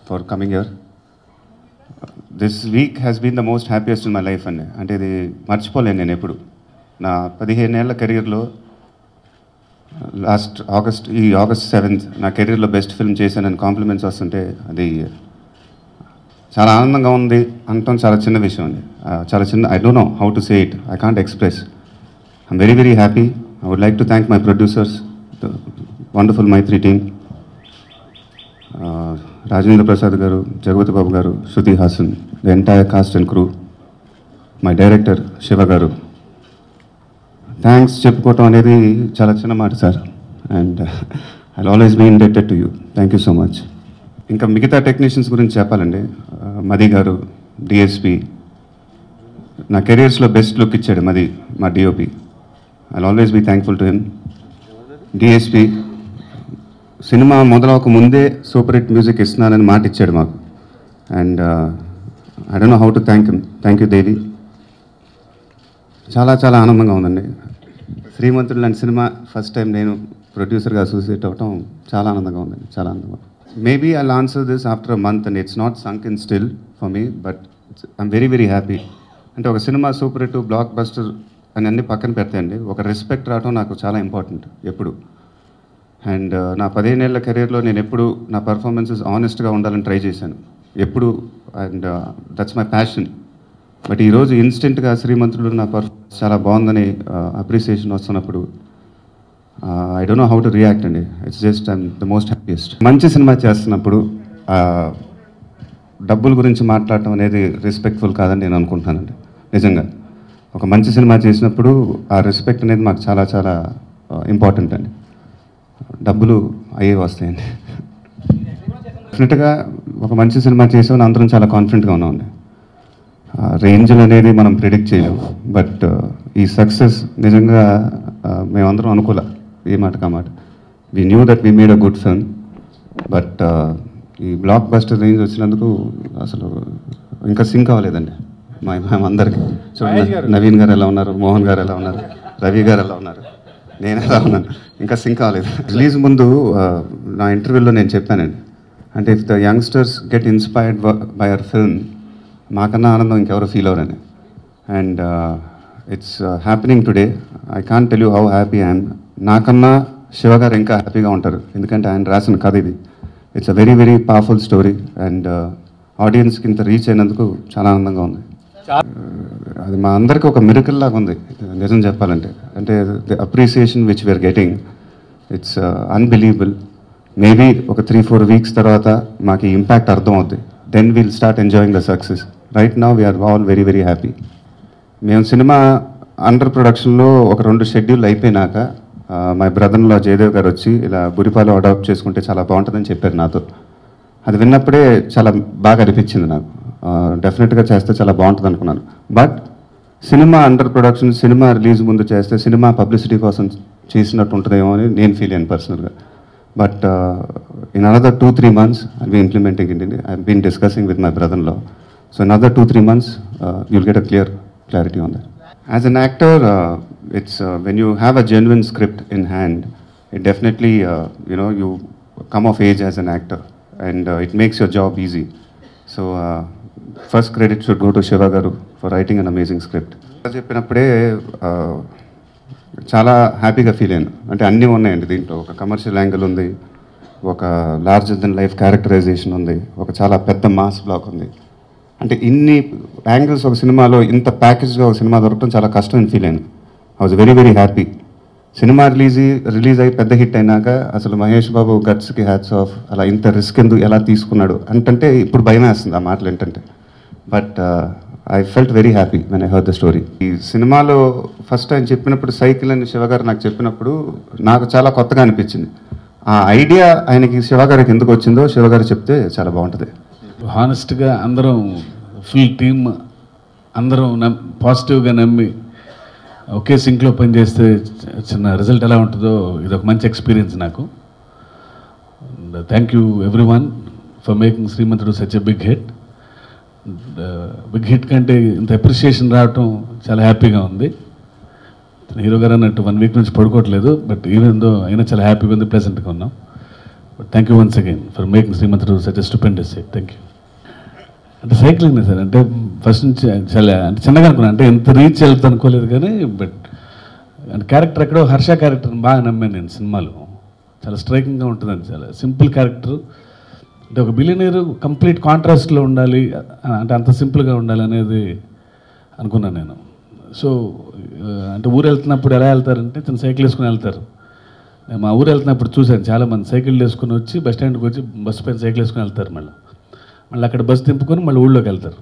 for coming here. This week has been the most happiest in my life అండి అంటే ఇది మర్చిపోలేను నేను ఎప్పుడు నా పదిహేనేళ్ల కెరీర్లో లాస్ట్ ఆగస్ట్ ఈ ఆగస్ట్ సెవెంత్ నా కెరీర్లో బెస్ట్ ఫిల్మ్ చేశానని కాంప్లిమెంట్స్ వస్తుంటే అది చాలా ఆనందంగా ఉంది అనటం చాలా చిన్న విషయం అండి ఆ, చాలా చిన్న I don't know how to say it I can't express I'm very very happy I would like to thank my producers wonderful Mythri team Rajendra Prasad garu Jagapathi Babu garu Shruti Haasan the entire cast and crew my director Siva garu thanks చెప్పుకోవటం అనేది చాలా చిన్న మాట sir and I always be indebted to you thank you so much ఇంకా మిగతా technicians గురించి చెప్పాలండి ఆ, మది గారు డిఎస్పి నా కెరియర్స్లో బెస్ట్ లుక్ ఇచ్చాడు మది మా DOP I always be thankful to him DSP cinema మొదలవక ముందే సూపర్ హిట్ మ్యూజిక్ ఇస్తున్నానని మాట ఇచ్చాడు మాకు and I don't know how to thank him thank you Devi చాలా చాలా ఆనందంగా ఉందండి శ్రీమంతుడు లాంటి సినిమా ఫస్ట్ టైం నేను ప్రొడ్యూసర్గా అసోసియేట్ అవ్వటం చాలా ఆనందంగా ఉందండి చాలా ఆనందంగా maybe I answer this after a month and it's not sunk in still for me but I'm very very happy అంటే ఒక cinema super hit blockbuster అని అన్ని పక్కన పెడతాయండి ఒక రెస్పెక్ట్ రావడం నాకు చాలా ఇంపార్టెంట్ ఎప్పుడు అండ్ నా పదిహేనేళ్ల కెరీర్లో నేను ఎప్పుడు నా పర్ఫార్మెన్సెస్ ఆనెస్ట్గా ఉండాలని ట్రై చేశాను ఎప్పుడు and that's my passion but ఈరోజు ఇన్స్టెంట్గా శ్రీమంతుడు నా పర్ఫార్మెన్స్ చాలా బాగుందని అప్రిసియేషన్ వస్తున్నప్పుడు I don't know how to react అండి it's just I'm the most happiest మంచి సినిమా చేస్తున్నప్పుడు ఆ, డబ్బుల గురించి మాట్లాడటం అనేది రెస్పెక్ట్ఫుల్ కాదని నేను అనుకుంటున్నానండి నిజంగా ఒక మంచి సినిమా చేసినప్పుడు ఆ రెస్పెక్ట్ అనేది మాకు చాలా చాలా ఇంపార్టెంట్ అండి డబ్బులు అయ్యే వస్తాయండి డెఫినెట్గా ఒక మంచి సినిమా చేసామని అందరం చాలా కాన్ఫిడెంట్గా ఉన్నామండి రేంజ్లు అనేది మనం ప్రిడిక్ట్ చేయలేము బట్ ఈ సక్సెస్ నిజంగా ఆ, మేమందరం అనుకోలే ఏ మాట కా మాట we knew that we made a good film but ఈ బ్లాక్ బస్టర్ రేంజ్ వచ్చినందుకు అసలు ఇంకా సింక్ అవ్వలేదండి మా మేమందరికి చూడండి నవీన్ గారు ఎలా ఉన్నారు మోహన్ గారు ఎలా ఉన్నారు రవి గారు ఎలా ఉన్నారు నేను ఎలా ఉన్నాను ఇంకా సింక్ అవ్వలేదు రిలీజ్ ముందు ఆ, నా ఇంటర్వ్యూలో నేను చెప్పానండి అంటే if the youngsters get inspired by our film మాకన్నా ఆనందం ఇంకెవరు ఫీల్ అవరని and it's happening today I can tell you how happy I'm నాకన్నా శివ గారు ఇంకా హ్యాపీగా ఉంటారు ఎందుకంటే ఆయన రాసిన కథ ఇది it's a very very powerful story and ఆడియన్స్కి ఇంత రీచ్ అయినందుకు చాలా ఆనందంగా ఉంది అది మా అందరికీ ఒక మిరకల్ లాగా ఉంది నిజం చెప్పాలంటే అంటే the appreciation which we're getting it's unbelievable maybe ఒక త్రీ ఫోర్ వీక్స్ తర్వాత మాకు ఈ ఇంపాక్ట్ అర్థం అవుద్ది then will start enjoying the success right now we're all very very happy మేము సినిమా అండర్ ప్రొడక్షన్లో ఒక రెండు షెడ్యూల్ అయిపోయినాక మా బ్రదర్లో జయదేవ్ గారు వచ్చి ఇలా బురిపాలు అడాప్ట్ చేసుకుంటే చాలా బాగుంటుందని చెప్పారు నాతో అది విన్నప్పుడే చాలా బాగా అనిపించింది నాకు డెఫినెట్గా చేస్తే చాలా బాగుంటుంది అనుకున్నాను but cinema under production cinema release ముందు చేస్తే సినిమా పబ్లిసిటీ కోసం చేసినట్టు ఉంటుందేమో అని నేను ఫీల్ అయ్యాను పర్సనల్గా but in another two three months I be implementing in I been discussing with my బ్రదర్లో so in another two three months you'll get a clear clarity on that. As an actor, uh, it's uh, when you have a genuine script in hand, it definitely, uh, you know, you come of age as an actor and uh, it makes your job easy. So, uh, first credit should go to Shiva Garu for writing an amazing script. చెప్పినప్పుడే uh, చాలా హ్యాపీగా feel అయ్యాను అంటే అన్నీ ఉన్నాయండి దీంట్లో ఒక commercial angle ఉంది ఒక లార్జర్ దెన్ లైఫ్ క్యారెక్టరైజేషన్ ఉంది ఒక చాలా పెద్ద మాస్ బ్లాక్ ఉంది అంటే ఇన్ని యాంగిల్స్ ఒక సినిమాలో ఇంత ప్యాకేజ్గా ఒక సినిమా దొరకడం చాలా కష్టం అని ఫీల్ అయింది I was very very happy cinema release release అయ్యి పెద్ద హిట్ అయినాక అసలు మహేష్ బాబు గట్స్కి హ్యాట్స్ ఆఫ్ అలా ఇంత రిస్క్ ఎందుకు ఎలా తీసుకున్నాడు అంటే ఇప్పుడు భయం వేస్తుంది ఆ మాటలు ఏంటంటే but I felt very happy when I heard the story ఈ సినిమాలో ఫస్ట్ ఆయన చెప్పినప్పుడు సైకిల్ అని శివగారు నాకు చెప్పినప్పుడు నాకు చాలా కొత్తగా అనిపించింది ఆ ఐడియా ఆయనకి శివగారికి ఎందుకు వచ్చిందో శివగారు చెప్తే చాలా బాగుంటుంది హానెస్ట్గా అందరం ఫుల్ టీమ్ అందరం నమ్ పాజిటివ్గా నమ్మి ఒకే సింక్లో పనిచేస్తే చి- చిన్న రిజల్ట్ ఎలా ఉంటుందో ఇది ఒక మంచి ఎక్స్పీరియన్స్ నాకు thank you everyone for making Srimanthudu such a big hit big hit కంటే ఇంత అప్రిషియేషన్ రావటం చాలా హ్యాపీగా ఉంది హీరో గారు అన్నట్టు వన్ వీక్ నుంచి పడుకోవట్లేదు బట్ ఈవెన్ దో అయినా చాలా హ్యాపీగా ఉంది ప్లెజెంట్గా ఉన్నాం but thank you once again for making Srimanthudu such stupendous thank you అంటే సైక్లింగ్ సార్ అంటే ఫస్ట్ నుంచి చాలా అంటే చిన్నగా అనుకున్నాను అంటే ఎంత రీచ్ వెళ్తా అనుకోలేదు కానీ బట్ అంటే క్యారెక్టర్ ఎక్కడో హర్ష క్యారెక్టర్ బాగా నమ్మాను నేను సినిమాలో చాలా స్ట్రైకింగ్గా ఉంటుందండి చాలా సింపుల్ క్యారెక్టర్ అంటే ఒక బిలియనీర్ కంప్లీట్ కాంట్రాస్ట్లో ఉండాలి అంటే అంత సింపుల్గా ఉండాలి అనేది అనుకున్నాను నేను సో ఆ, అంటే ఊరు వెళ్తున్నప్పుడు ఎలా వెళ్తారంటే తను సైకిల్ వేసుకుని వెళ్తారు నేను మా ఊరు వెళ్తున్నప్పుడు చూశాను చాలామంది సైకిల్ వేసుకుని వచ్చి బస్ స్టాండ్కి వచ్చి బస్సు పైన సైకిల్ వేసుకుని వెళ్తారు మళ్ళీ మళ్ళీ అక్కడ బస్సు దింపుకొని మళ్ళీ ఊళ్ళోకి వెళ్తారు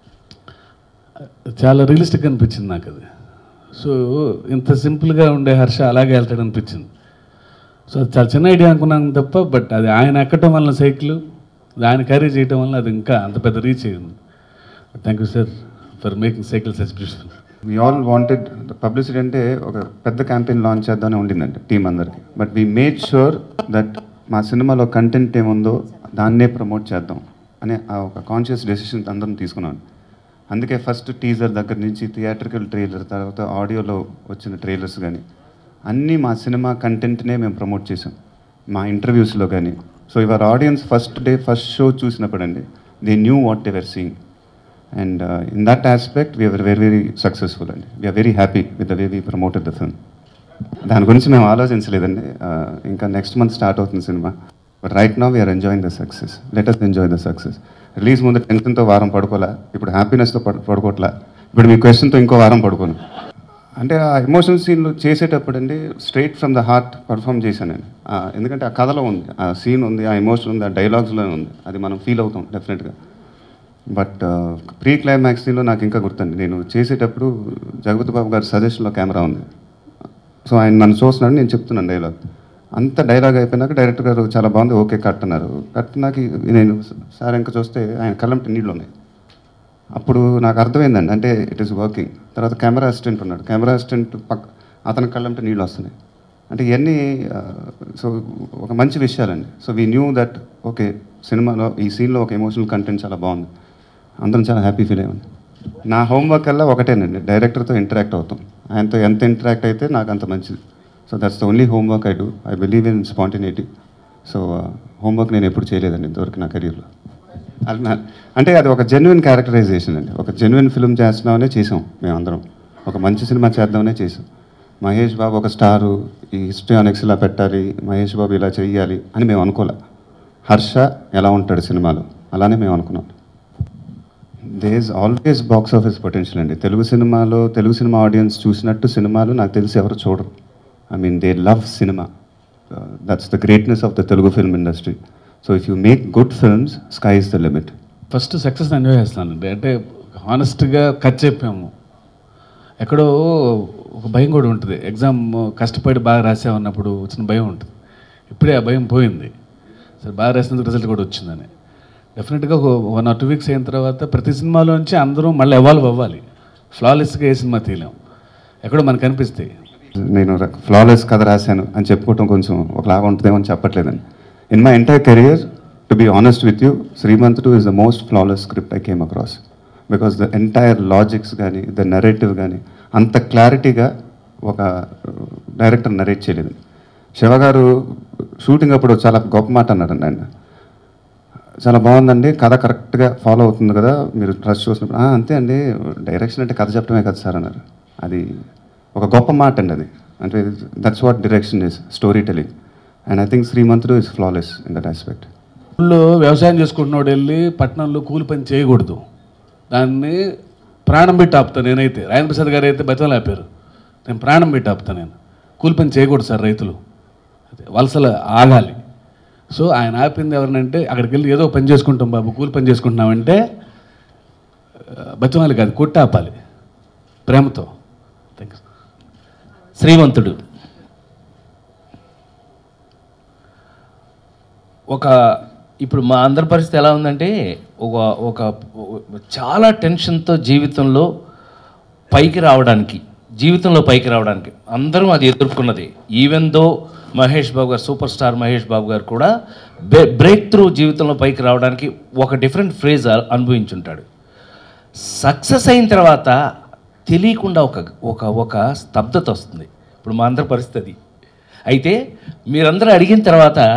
చాలా రియలిస్టిక్ అనిపించింది నాకు అది సో ఇంత సింపుల్గా ఉండే హర్ష అలాగే వెళ్తాడు అనిపించింది సో అది చాలా చిన్న ఐడియా అనుకున్నాను తప్ప బట్ అది ఆయన ఎక్కటం వల్ల సైకిల్ అది ఆయన క్యారీ చేయటం వల్ల అది ఇంకా అంత పెద్ద రీచ్ అయ్యింది thank you sir for making cycle such beautiful we all wanted publicity అంటే ఒక పెద్ద క్యాంపెయిన్ లాంచ్ చేద్దామని ఉండిందండి టీం అందరికి but we made sure that మా సినిమాలో కంటెంట్ ఏముందో దాన్నే ప్రమోట్ చేద్దాం అనే ఆ ఒక కాన్షియస్ డెసిషన్ అందరం తీసుకున్నాం అందుకే ఫస్ట్ టీజర్ దగ్గర నుంచి థియేట్రికల్ ట్రైలర్ తర్వాత ఆడియోలో వచ్చిన ట్రైలర్స్ కానీ అన్నీ మా సినిమా కంటెంట్నే మేము ప్రమోట్ చేసాం మా ఇంటర్వ్యూస్లో కానీ so ever audience first day first show చూసినప్పుడు అండి they knew what ever seeing and in that aspect we are very very successful అండి we are very happy with the way we promoted the film దాని గురించి మేము ఆలోచించలేదండి Uh, ఇంకా next month start అవుతుంది సినిమా but right now we are enjoying the success let us enjoy the success release ముందు టెన్షన్తో వారం పడుకోలే ఇప్పుడు హ్యాపీనెస్తో పడు పడుకోవట్లా ఇప్పుడు మీ క్వశ్చన్తో ఇంకో వారం పడుకోను అంటే ఆ ఎమోషన్ సీన్లు చేసేటప్పుడు అండి straight from the heart perform చేశాను నేను ఆ, ఎందుకంటే ఆ కథలో ఉంది ఆ సీన్ ఉంది ఆ ఎమోషన్ ఉంది ఆ డైలాగ్స్లో ఉంది అది మనం ఫీల్ అవుతాం డెఫినెట్గా బట్ ప్రీ క్లైమాక్స్ సీన్లో నాకు ఇంకా గుర్తండి నేను చేసేటప్పుడు జగపతి బాబు గారి సజెషన్లో కెమెరా ఉంది సో ఆయన నన్ను చూస్తున్నాడు నేను చెప్తున్నాను డైలాగ్ అంత డైలాగ్ అయిపోయినాక డైరెక్టర్ గారు చాలా బాగుంది ఓకే కట్ అన్నారు కట్ నాకు నేను సార్ ఇంకా చూస్తే ఆయన కళ్ళంటి నీళ్ళు ఉన్నాయి అప్పుడు నాకు అర్థమైందండి అంటే ఇట్ ఈస్ వర్కింగ్ తర్వాత కెమెరా అసిస్టెంట్ ఉన్నాడు కెమెరా అసిస్టెంట్ పక్క అతని కళ్ళంటే నీళ్ళు వస్తున్నాయి అంటే ఇవన్నీ సో ఒక మంచి విషయాలండి so we knew that okay సినిమాలో ఈ సీన్లో ఒక ఎమోషనల్ కంటెంట్ చాలా బాగుంది అందరం చాలా హ్యాపీ ఫీల్ అయ్యాం నా హోంవర్క్ అలా ఒకటేనండి డైరెక్టర్తో ఇంటరాక్ట్ అవుతాం ఆయనతో ఎంత ఇంటరాక్ట్ అయితే నాకు అంత మంచిది so that's the only homework I do I believe in spontaneity so homework నేను ఎప్పుడు చేయలేదండి ఇంతవరకు నా కెరీర్లో అది నా- అంటే అది ఒక జెన్యున్ క్యారెక్టరైజేషన్ అండి ఒక జెన్యున్ ఫిల్మ్ చేస్తున్నామనే చేసాం మేమందరం ఒక మంచి సినిమా చేద్దామనే చేసాం మహేష్ బాబు ఒక స్టారు ఈ హిస్టరీ ఆనెక్స్ ఇలా పెట్టాలి మహేష్ బాబు ఇలా చెయ్యాలి అని మేము అనుకోలే హర్ష ఎలా ఉంటాడు సినిమాలో అలానే మేము అనుకున్నాం they is always box office potential అండి తెలుగు సినిమాలో తెలుగు సినిమా ఆడియన్స్ చూసినట్టు సినిమాలు నాకు తెలిసి ఎవరు చూడరు ఐ మీన్ దే లవ్ సినిమా that's the greatness of the Telugu film industry so if you make good films sky is the limit first success enjoy చేస్తానండి అంటే హానెస్ట్గా ఖర్చు చెప్పాము ఎక్కడో ఒక భయం కూడా ఉంటుంది ఎగ్జామ్ కష్టపడి బాగా రాసామన్నప్పుడు వచ్చిన భయం ఉంటుంది ఇప్పుడే ఆ భయం పోయింది సరే బాగా రాసినందుకు రిజల్ట్ కూడా వచ్చిందని డెఫినెట్గా ఒక వన్ ఆర్ టూ వీక్స్ అయిన తర్వాత ప్రతి సినిమాలోంచి అందరూ మళ్ళీ ఎవాల్వ్ అవ్వాలి ఫ్లాలెస్గా ఏ సినిమా తీయలేం ఎక్కడో మనకు అనిపిస్తాయి నేను ఫ్లాలెస్ కథ రాశాను అని చెప్పుకోవటం కొంచెం ఒకలాగా ఉంటుందేమో అని చెప్పట్లేదండి in my entire career to be honest with you Srimanthudu is the most flawless script I came across because the entire logics కానీ ద నెరేటివ్ కానీ అంత క్లారిటీగా ఒక డైరెక్టర్ నరేట్ చేయలేదు శివ గారు షూటింగ్ అప్పుడు చాలా గొప్ప మాట అన్నారండి ఆయన చాలా బాగుందండి కథ కరెక్ట్గా ఫాలో అవుతుంది కదా మీరు ట్రస్ట్ చూసినప్పుడు "ఆ, అంతే అండి డైరెక్షన్ అంటే కథ చెప్పడమే కదా సార్ అన్నారు అది ఒక గొప్ప మాట అండి అది అంటే that's what direction is story telling and I think Srimanthudu is flawless in that aspect ఊళ్ళో వ్యవసాయం చేసుకుంటున్నోడు వెళ్ళి పట్టణంలో కూలి పని చేయకూడదు దాన్ని ప్రాణం పెట్టి ఆపుతా నేనైతే రాయన ప్రసాద్ గారు అయితే బతిమలు ఆపారు నేను ప్రాణం పెట్టి ఆపుతా నేను కూలి పని చేయకూడదు సార్ రైతులు అదే వలసలు ఆగాలి సో ఆయన ఆపింది ఎవరినంటే అక్కడికి వెళ్ళి ఏదో పని చేసుకుంటాం బాబు కూలి పని చేసుకుంటున్నామంటే బతిమాలి కాదు కొట్టి ఆపాలి ప్రేమతో థ్యాంక్ యూ శ్రీమంతుడు ఒక ఇప్పుడు మా అందరి పరిస్థితి ఎలా ఉందంటే ఒక ఒక చాలా టెన్షన్తో జీవితంలో పైకి రావడానికి జీవితంలో పైకి రావడానికి అందరం అది ఎదుర్కొన్నది ఈవెన్ దో మహేష్ బాబు గారు సూపర్ స్టార్ మహేష్ బాబు గారు కూడా బ్రేక్ త్రూ జీవితంలో పైకి రావడానికి ఒక డిఫరెంట్ ఫ్రేజ్ అనుభవించుంటాడు సక్సెస్ అయిన తర్వాత తెలియకుండా ఒక ఒక ఒక స్తబ్దత వస్తుంది ఇప్పుడు మా అందరి పరిస్థితి అది అయితే మీరందరూ అడిగిన తర్వాత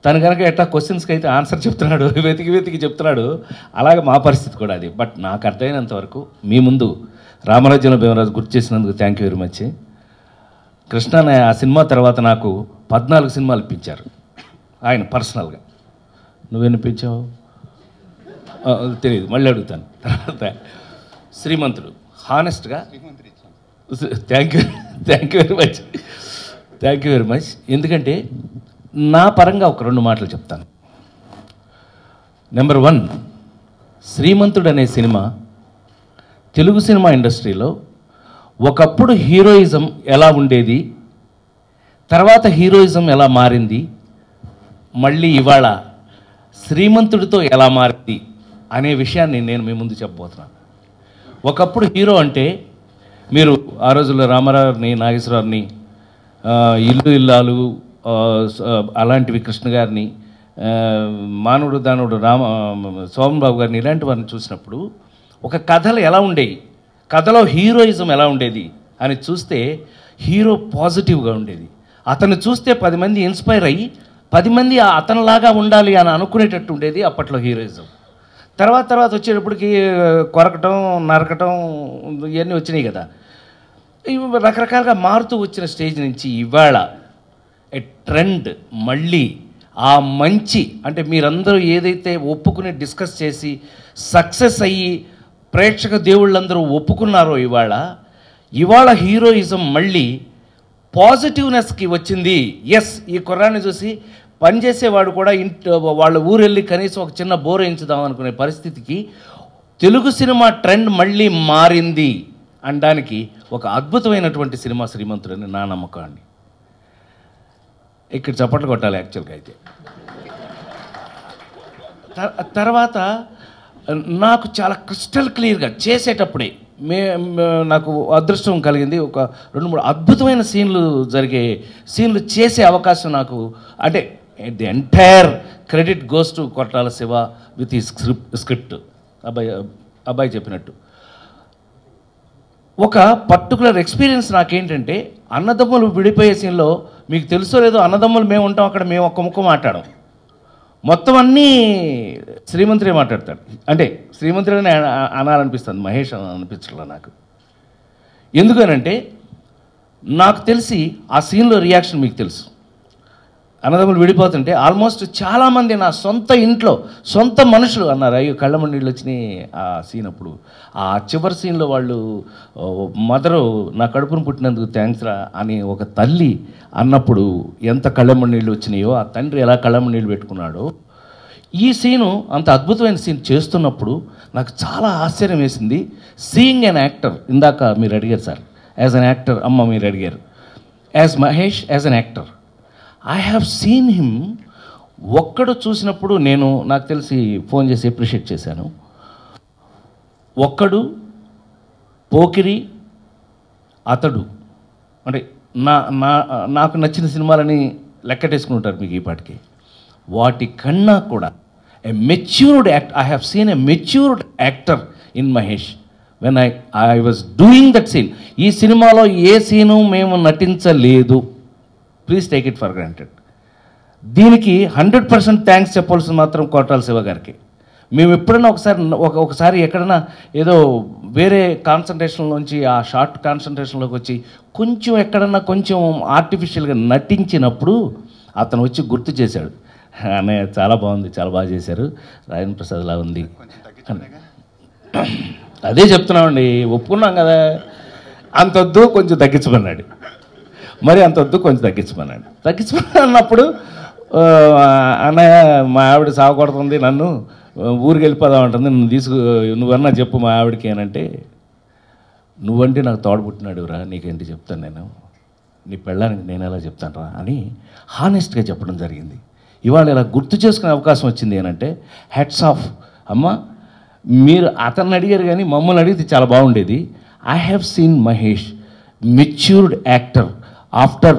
తను కనుక ఎట్లా క్వశ్చన్స్కి అయితే ఆన్సర్ చెప్తున్నాడు వెతికి వెతికి చెప్తున్నాడు అలాగే మా పరిస్థితి కూడా అది బట్ నాకు అర్థమైనంత వరకు మీ ముందు రామరాజ్యంలో భీమరాజు గుర్తు చేసినందుకు thank you very much Krishna అనే ఆ సినిమా తర్వాత నాకు పద్నాలుగు సినిమాలు ఇప్పించారు ఆయన పర్సనల్గా నువ్వెన్ని ఇప్పించావు ఆ, తెలియదు మళ్ళీ అడుగుతాను తర్వాత శ్రీమంతుడు హానెస్ట్గా thank you thank you very much thank you very much ఎందుకంటే నా పరంగా ఒక రెండు మాటలు చెప్తాను నెంబర్ వన్ శ్రీమంతుడు అనే సినిమా తెలుగు సినిమా ఇండస్ట్రీలో ఒకప్పుడు హీరోయిజం ఎలా ఉండేది తర్వాత హీరోయిజం ఎలా మారింది మళ్ళీ ఇవాళ శ్రీమంతుడితో ఎలా మారింది అనే విషయాన్ని నేను మీ ముందు చెప్పబోతున్నాను ఒకప్పుడు హీరో అంటే మీరు ఆ రోజుల్లో రామారావుని నాగేశ్వరరావుని ఆ, ఇల్లు ఇల్లాలు ఆ, స- అలాంటివి కృష్ణ గారిని ఆ, మానవుడు దానుడు రామ సోమన్ బాబు గారిని ఇలాంటి వారిని చూసినప్పుడు ఒక కథలు ఎలా ఉండేవి కథలో హీరోయిజం ఎలా ఉండేది అని చూస్తే హీరో పాజిటివ్గా ఉండేది అతను చూస్తే పది మంది ఇన్స్పైర్ అయ్యి పది మంది ఆ అతనిలాగా ఉండాలి అని అనుకునేటట్టు ఉండేది అప్పట్లో హీరోయిజం తర్వాత తర్వాత వచ్చేటప్పటికి ఆ, కొరకటం నరకటం ఇవన్నీ వచ్చినాయి కదా ఇవి రకరకాలుగా మారుతూ వచ్చిన స్టేజ్ నుంచి ఇవాళ ఎ ట్రెండ్ మళ్ళీ ఆ మంచి అంటే మీరందరూ ఏదైతే ఒప్పుకుని డిస్కస్ చేసి సక్సెస్ అయ్యి ప్రేక్షక దేవుళ్ళందరూ ఒప్పుకున్నారో ఇవాళ ఇవాళ హీరోయిజం మళ్ళీ పాజిటివ్నెస్కి వచ్చింది ఎస్ ఈ కుర్రాన్ని చూసి పనిచేసేవాడు కూడా ఇంటి వాళ్ళ ఊరు వెళ్ళి కనీసం ఒక చిన్న బోర్ వేయించుదాం అనుకునే పరిస్థితికి తెలుగు సినిమా ట్రెండ్ మళ్ళీ మారింది అనడానికి ఒక అద్భుతమైనటువంటి సినిమా శ్రీమంతుడని నా నమ్మకాన్ని ఇక్కడ చప్పట్లు కొట్టాలి యాక్చువల్గా అయితే తర్- తర్వాత నాకు చాలా క్రిస్టల్ క్లియర్గా చేసేటప్పుడే మే మే- నాకు అదృష్టం కలిగింది ఒక రెండు మూడు అద్భుతమైన సీన్లు జరిగే సీన్లు చేసే అవకాశం నాకు అంటే the entire credit goes to Koratala Siva with ఈ స్క్రిప్ట్ స్క్రిప్ట్ అబ్బాయి అబ్బాయి చెప్పినట్టు ఒక పర్టికులర్ ఎక్స్పీరియన్స్ నాకేంటంటే అన్నదమ్ములు విడిపోయే సీన్లో మీకు తెలుసో లేదో అన్నదమ్ములు మేము ఉంటాం అక్కడ మేము ఒక్క ముక్క మాట్లాడం మొత్తం అన్నీ శ్రీమంతుడే మాట్లాడతాడు అంటే శ్రీమంతుడే అనాలనిపిస్తుంది మహేష్ అని అనిపించట్లా నాకు ఎందుకనంటే నాకు తెలిసి ఆ సీన్లో రియాక్షన్ మీకు తెలుసు అన్నదమ్ములు విడిపోతుంటే ఆల్మోస్ట్ చాలామంది నా సొంత ఇంట్లో సొంత మనుషులు అన్నారు అయ్యో కళ్ళమ్మ నీళ్ళు వచ్చినాయి ఆ సీన్ అప్పుడు ఆ చివరి సీన్లో వాళ్ళు మదరు నా కడుపును పుట్టినందుకు థ్యాంక్స్ రా అని ఒక తల్లి అన్నప్పుడు ఎంత కళ్ళమ్మ నీళ్ళు వచ్చినాయో ఆ తండ్రి ఎలా కళ్ళమ్మ నీళ్ళు పెట్టుకున్నాడో ఈ సీను అంత అద్భుతమైన సీన్ చేస్తున్నప్పుడు నాకు చాలా ఆశ్చర్యం వేసింది సీయింగ్ అన్ యాక్టర్ ఇందాక మీరు అడిగారు సార్ యాజ్ అన్ యాక్టర్ అమ్మ మీరు అడిగారు as Mahesh as an actor I have seen him Okkadu చూసినప్పుడు నేను నాకు తెలిసి ఫోన్ చేసి అప్రిషియేట్ చేశాను ఒక్కడు పోకిరి అతడు అంటే నా నా నాకు నచ్చిన సినిమాలని లెక్కటేసుకుని ఉంటారు మీకు ఈ పాటికి వాటి కన్నా కూడా a matured act I have seen a matured actor in Mahesh when I I was doing that scene ఈ సినిమాలో ఏ సీను మేము నటించలేదు please take it for granted దీనికి హండ్రెడ్ పర్సెంట్ థ్యాంక్స్ చెప్పాల్సింది మాత్రం కోటాల శివ గారికి మేము ఎప్పుడైనా ఒకసారి ఒక ఒకసారి ఎక్కడైనా ఏదో వేరే కాన్సన్ట్రేషన్లోంచి ఆ షార్ట్ కాన్సన్ట్రేషన్లోకి వచ్చి కొంచెం ఎక్కడన్నా కొంచెం ఆర్టిఫిషియల్గా నటించినప్పుడు అతను వచ్చి గుర్తు చేశాడు అన్నయ్య చాలా బాగుంది చాలా బాగా చేశారు రాజేంద్ర ప్రసాద్ లా ఉంది అదే చెప్తున్నామండి ఒప్పుకున్నాం కదా అంతొద్దు కొంచెం తగ్గించమన్నాడు మరి అంత వద్దు కొంచెం తగ్గించమన్నాడు తగ్గించమని అన్నప్పుడు ఆ, అన్నయ్య మా ఆవిడ సాగకొడుతుంది నన్ను ఆ, ఊరికి వెళ్ళిపోదాం అంటుంది నువ్వు తీసుకు నువ్వన్నా చెప్పు మా ఆవిడకి ఏనంటే నువ్వంటే నాకు తోడబుట్టినాడు రా నీకేంటి చెప్తాను నేను నీ పెళ్ళానికి నేను ఎలా చెప్తాను రా అని హానెస్ట్గా చెప్పడం జరిగింది ఇవాళ ఇలా గుర్తు చేసుకునే అవకాశం వచ్చింది ఏనంటే హెడ్స్ ఆఫ్ అమ్మ మీరు అతన్ని అడిగారు కానీ మమ్మల్ని అడిగితే చాలా బాగుండేది I have seen Mahesh matured actor after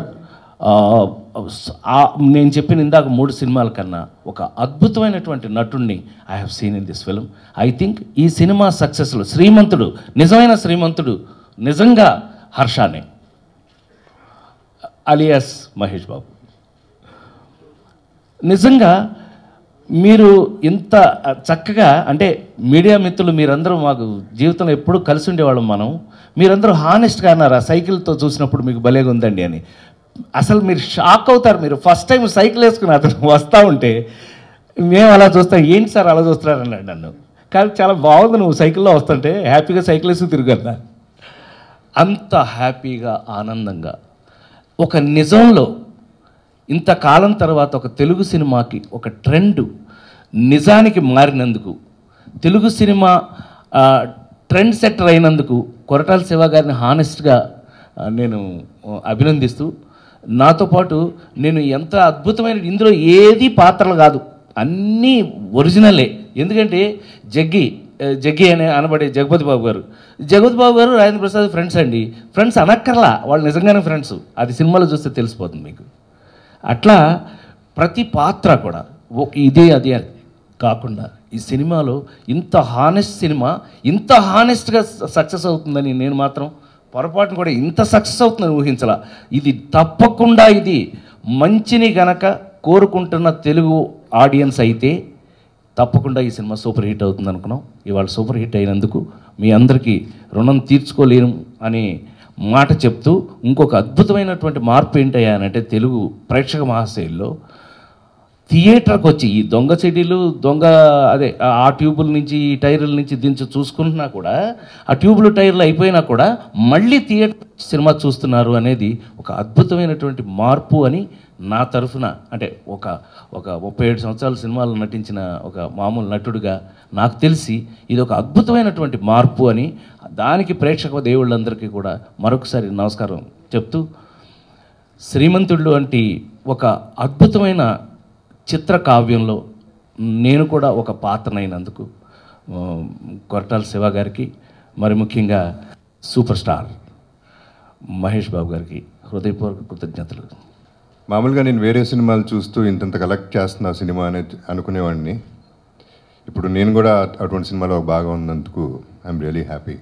నేను చెప్పిన ఇందాక మూడు సినిమాల కన్నా ఒక అద్భుతమైనటువంటి నటుడిని I have seen in this film I think ఈ సినిమా సక్సెస్లో శ్రీమంతుడు నిజమైన శ్రీమంతుడు నిజంగా హర్షానే అలియాస్ మహేష్ బాబు నిజంగా మీరు ఇంత చక్కగా అంటే మీడియా మిత్రులు మీరందరూ మాకు జీవితంలో ఎప్పుడూ కలిసి ఉండేవాళ్ళం మనం మీరందరూ హానెస్ట్గా అన్నారు ఆ సైకిల్తో చూసినప్పుడు మీకు భలేగా ఉందండి అని అసలు మీరు షాక్ అవుతారు మీరు ఫస్ట్ టైం సైకిల్ వేసుకుని అతను వస్తూ ఉంటే మేము అలా చూస్తాం ఏంటి సార్ అలా చూస్తున్నారు అన్నాడు నన్ను కానీ చాలా బాగుంది నువ్వు సైకిల్లో వస్తుంటే హ్యాపీగా సైకిల్ వేసి తిరిగన్నా అంత హ్యాపీగా ఆనందంగా ఒక నిజంలో ఇంతకాలం తర్వాత ఒక తెలుగు సినిమాకి ఒక ట్రెండ్ నిజానికి మారినందుకు తెలుగు సినిమా ఆ, ట్రెండ్ సెట్టర్ అయినందుకు కొరటాల శివ గారిని హానెస్ట్గా ఆ, నేను ఆ, అభినందిస్తూ నాతో పాటు నేను ఎంత అద్భుతమైన ఇందులో ఏది పాత్రలు కాదు అన్నీ ఒరిజినలే ఎందుకంటే జగ్గి ఆ, జగ్గి అనే అనబడే జగపతి బాబు గారు జగపతి బాబు గారు రాజేంద్ర ప్రసాద్ ఫ్రెండ్స్ అండి ఫ్రెండ్స్ అనక్కర్లా వాళ్ళు నిజంగానే ఫ్రెండ్స్ అది సినిమాలో చూస్తే తెలిసిపోతుంది మీకు అట్లా ప్రతి పాత్ర కూడా ఒక ఇదే అది అని కాకుండా ఈ సినిమాలో ఇంత హానెస్ట్ సినిమా ఇంత హానెస్ట్గా సక్సెస్ అవుతుందని నేను మాత్రం పొరపాటును కూడా ఇంత సక్సెస్ అవుతుందని ఊహించలా ఇది తప్పకుండా ఇది మంచిని గనక కోరుకుంటున్న తెలుగు ఆడియన్స్ అయితే తప్పకుండా ఈ సినిమా సూపర్ హిట్ అవుతుంది అనుకున్నాం ఇవాళ సూపర్ హిట్ అయినందుకు మీ అందరికీ రుణం తీర్చుకోలేను అనే మాట చెప్తూ ఇంకొక అద్భుతమైనటువంటి మార్పు ఏంటయ్యా అని అంటే తెలుగు ప్రేక్షక మహాశైల్లో థియేటర్కి వచ్చి ఈ దొంగ చెడీలు దొంగ అదే ఆ- ఆ ట్యూబుల నుంచి ఈ టైర్ల నుంచి దించి చూసుకుంటున్నా కూడా ఆ ట్యూబులు టైర్లు అయిపోయినా కూడా మళ్ళీ థియేటర్ సినిమా చూస్తున్నారు అనేది ఒక అద్భుతమైనటువంటి మార్పు అని నా తరఫున అంటే ఒక ఒక ముప్పై ఏడు సంవత్సరాల సినిమాలు నటించిన ఒక మామూలు నటుడిగా నాకు తెలిసి ఇది ఒక అద్భుతమైనటువంటి మార్పు అని దానికి ప్రేక్షక దేవుళ్ళందరికీ కూడా మరొకసారి నమస్కారం చెప్తూ శ్రీమంతుడు వంటి ఒక అద్భుతమైన చిత్ర కావ్యంలో నేను కూడా ఒక పాత్రనైనందుకు ఆ, కొరటాల శివ గారికి మరి ముఖ్యంగా సూపర్ స్టార్ మహేష్ బాబు గారికి హృదయపూర్వక కృతజ్ఞతలు మామూలుగా నేను వేరే సినిమాలు చూస్తూ ఇంతంత కలెక్ట్ చేస్తున్నా సినిమా అనేది అనుకునేవాడిని ఇప్పుడు నేను కూడా అటువంటి సినిమాలో ఒక భాగం ఉన్నందుకు ఐఎమ్ రియలీ హ్యాపీ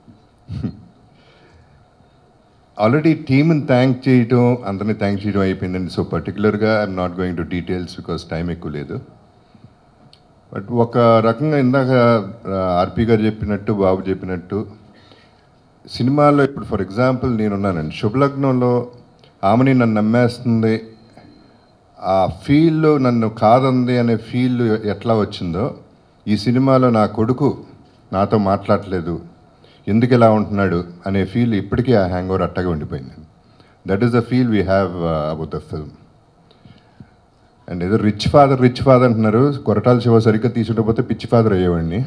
ఆల్రెడీ టీమ్ని థ్యాంక్ చేయటం అందరినీ థ్యాంక్ చేయడం అయిపోయిందండి సో పర్టికులర్గా I'm not going to details because time ఎక్కువ లేదు బట్ ఒక రకంగా ఇందాక ఆర్పి గారు చెప్పినట్టు బాబు చెప్పినట్టు సినిమాలో ఇప్పుడు ఫర్ ఎగ్జాంపుల్ నేనున్నానండి శుభలగ్నంలో ఆమెని నన్ను నమ్మేస్తుంది ఆ ఫీల్ నన్ను కాదంది అనే ఫీల్ ఎట్లా వచ్చిందో ఈ సినిమాలో నా కొడుకు నాతో మాట్లాడలేదు ఎందుకు ఇలా ఉంటున్నాడు అనే ఫీల్ ఇప్పటికీ ఆ హ్యాంగ్ ఓవర్ అట్టగా ఉండిపోయింది that is the feel we have about the film and ఏదో రిచ్ ఫాదర్ రిచ్ ఫాదర్ అంటున్నారు కొరటాల శివ సరిగ్గా తీసుకుంటపోతే పిచ్చి ఫాదర్ అయ్యేవాడిని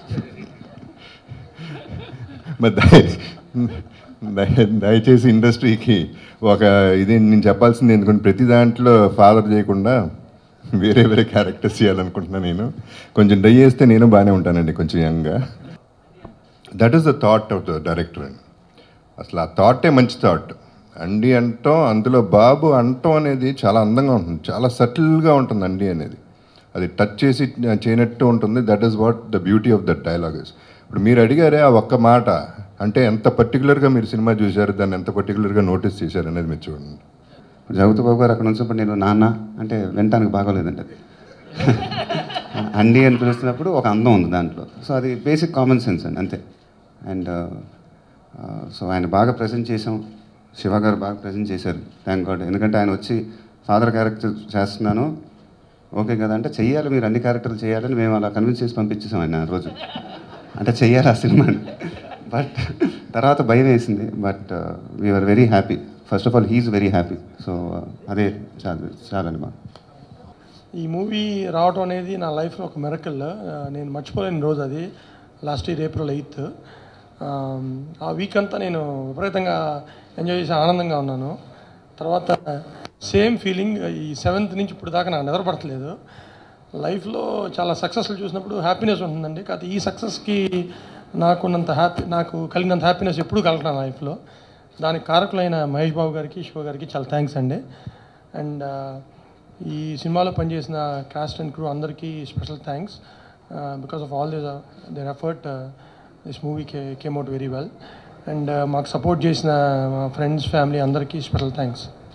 మరి దయ- దయ- దయచేసి ఇండస్ట్రీకి ఒక ఇది నేను చెప్పాల్సింది ఎందుకంటే ప్రతి దాంట్లో ఫాదర్ చేయకుండా వేరే వేరే క్యారెక్టర్స్ చేయాలనుకుంటున్నాను నేను కొంచెం డై చేస్తే నేను బాగానే ఉంటానండి కొంచెం యంగ్గా that is the thought of the director అండి అసలు ఆ థాటే మంచి థాట్ అండి అంటాం అందులో బాబు అంటాం అనేది చాలా అందంగా ఉంటుంది చాలా సటిల్గా ఉంటుంది అండి అనేది అది టచ్ చేసి చేయనట్టు ఉంటుంది that is what the beauty of that dialogues ఇప్పుడు మీరు అడిగారే ఆ ఒక్క మాట అంటే ఎంత పర్టికులర్గా మీరు సినిమా చూశారు దాన్ని ఎంత పర్టికులర్గా నోటీస్ చేశారు అనేది మీరు చూడండి జగత్ బాబు గారు అక్కడ నుంచినప్పుడు నేను నాన్న అంటే వినటానికి బాగోలేదండి అది అండి అని పిలుస్తున్నప్పుడు ఒక అందం ఉంది దాంట్లో సో అది బేసిక్ కామన్ సెన్స్ అండి అంతే అండ్ సో ఆయన బాగా ప్రజెంట్ చేసాం శివ గారు బాగా ప్రజెంట్ చేశారు థ్యాంక్ గాడ్ ఎందుకంటే ఆయన వచ్చి ఫాదర్ క్యారెక్టర్ చేస్తున్నాను ఓకే కదా అంటే చెయ్యాలి మీరు అన్ని క్యారెక్టర్లు చేయాలని మేము అలా కన్విన్స్ చేసి పంపించేసాం ఆయన ఆ రోజు అంటే చెయ్యాలి ఆ సినిమాని బట్ తర్వాత భయం వేసింది but we are very happy first of all he's very happy so అదే చాలు చాలండి మా ఈ మూవీ రావటం అనేది నా లైఫ్లో ఒక మెరకల్ నేను మర్చిపోలేని రోజు అది లాస్ట్ ఇయర్ ఏప్రిల్ ఎయిత్ ఆ వీక్ అంతా నేను విపరీతంగా ఎంజాయ్ చేసి ఆనందంగా ఉన్నాను తర్వాత సేమ్ ఫీలింగ్ ఈ సెవెంత్ నుంచి ఇప్పుడు దాకా నాకు నిద్రపడట్లేదు లైఫ్లో చాలా సక్సెస్లు చూసినప్పుడు హ్యాపీనెస్ ఉంటుందండి కాకపోతే ఈ సక్సెస్కి నాకున్నంత హ్యాపీ నాకు కలిగినంత హ్యాపీనెస్ ఎప్పుడూ కలగటం లైఫ్లో దానికి కారకులైన మహేష్ బాబు గారికి శివ గారికి చాలా థ్యాంక్స్ అండి అండ్ ఈ సినిమాలో పనిచేసిన కాస్ట్ అండ్ క్రూ అందరికీ special thanks because of all this there effort this movie కే came out very well and మాకు సపోర్ట్ చేసిన మా ఫ్రెండ్స్ ఫ్యామిలీ అందరికీ స్పెషల్ థ్యాంక్స్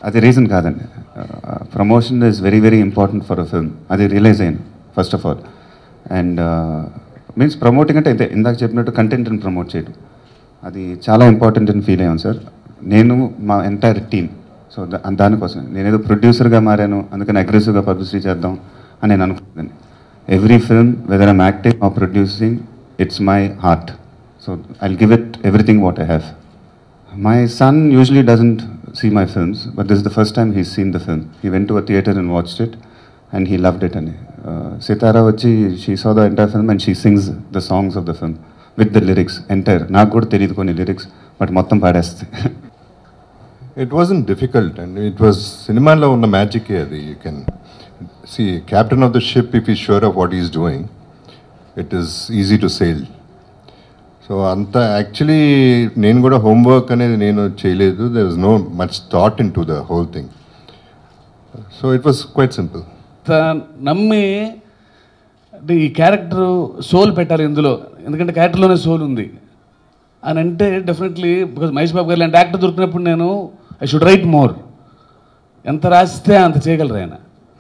అది రీజన్ కాదండి promotion is very very important for a film అది realize అయ్యాను first of all and means promoting అంటే ఇంతే ఇందాక చెప్పినట్టు కంటెంట్ని ప్రమోట్ చేయడం అది చాలా ఇంపార్టెంట్ అని ఫీల్ అయ్యాను సార్ నేను మా ఎంటైర్ టీమ్ సో దానికోసం నేనేదో ప్రొడ్యూసర్గా మారాను అందుకని అగ్రెసివ్గా పబ్లిసిటీ చేద్దాం అని నేను అనుకుంటున్నాను every film whether I'm acting or producing it's my heart so I'll give it everything what I have My son usually doesn't see my films, but this is the first time he's seen the film. He went to a theater and watched it, and he loved it. And uh, Sitara Vachi, she saw the entire film and she sings the songs of the film with the lyrics entire. నాకు కూడా తెలియదు కొన్ని lyrics but మొత్తం పాడేస్తుంది it wasn't difficult and it was సినిమాలో ఉన్న magic అది you can see captain of the ship if he sure of what is doing it is easy to sail so అంత యాక్చువల్లీ నేను కూడా హోంవర్క్ అనేది నేను చేయలేదు there was no much thought in to the whole thing so it was quite simple త- నమ్మి అంటే ఈ క్యారెక్టర్ సోల్ పెట్టాలి ఇందులో ఎందుకంటే క్యారెక్టర్లోనే సోల్ ఉంది అని అంటే డెఫినెట్లీ బికాజ్ మహేష్ బాబు గారు లాంటి యాక్టర్ దొరికినప్పుడు నేను ఐ షుడ్ రైట్ మోర్ ఎంత రాస్తే అంత చేయగలరు ఆయన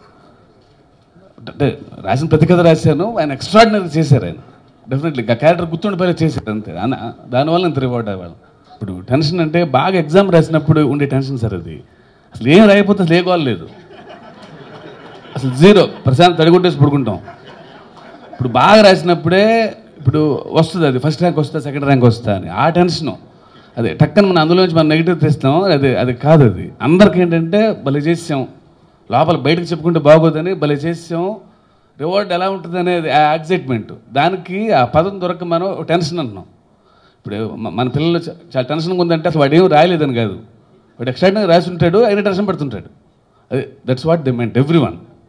అంటే రాసిన ప్రతి కథ రాశాను ఆయన ఎక్స్ట్రాడినరీ చేశారు ఆయన డెఫినెట్లీ ఆ క్యారెక్టర్ గుర్తుండిపోయేలా చేశారు అంతే అన- దానివల్ల ఇంత రివార్డ్ అవ్వాలి ఇప్పుడు టెన్షన్ అంటే బాగా ఎగ్జామ్ రాసినప్పుడు ఉండే టెన్షన్ సార్ అది అసలు ఏం రాయకపోతే అసలు ఏ గోల్ లేదు అసలు జీరో ప్రశాంత్ తడిగుంటేసి పడుకుంటాం ఇప్పుడు బాగా రాసినప్పుడే ఇప్పుడు వస్తుంది అది ఫస్ట్ ర్యాంక్ వస్తా సెకండ్ ర్యాంక్ వస్తా అని ఆ టెన్షను అదే టక్కన మనం అందులోంచి మనం నెగిటివ్ తెస్తాం అది అది కాదు అది అందరికి ఏంటంటే భలే చేసాం లోపల బయటకు చెప్పుకుంటే బాగోదని భలే చేసాం రివార్డ్ ఎలా ఉంటుంది అనేది ఆ ఎగ్జైట్మెంట్ దానికి ఆ పదం దొరక మనం టెన్షన్ అంటున్నాం ఇప్పుడు మ- మన పిల్లలు చ- చాలా టెన్షన్గా ఉందంటే అసలు వాడు ఏం రాయలేదని కాదు వాడు ఎక్స్ట్రాడినరీ రాసి ఉంటాడు అయినా టెన్షన్ పడుతుంటాడు అదే that's what they meant every one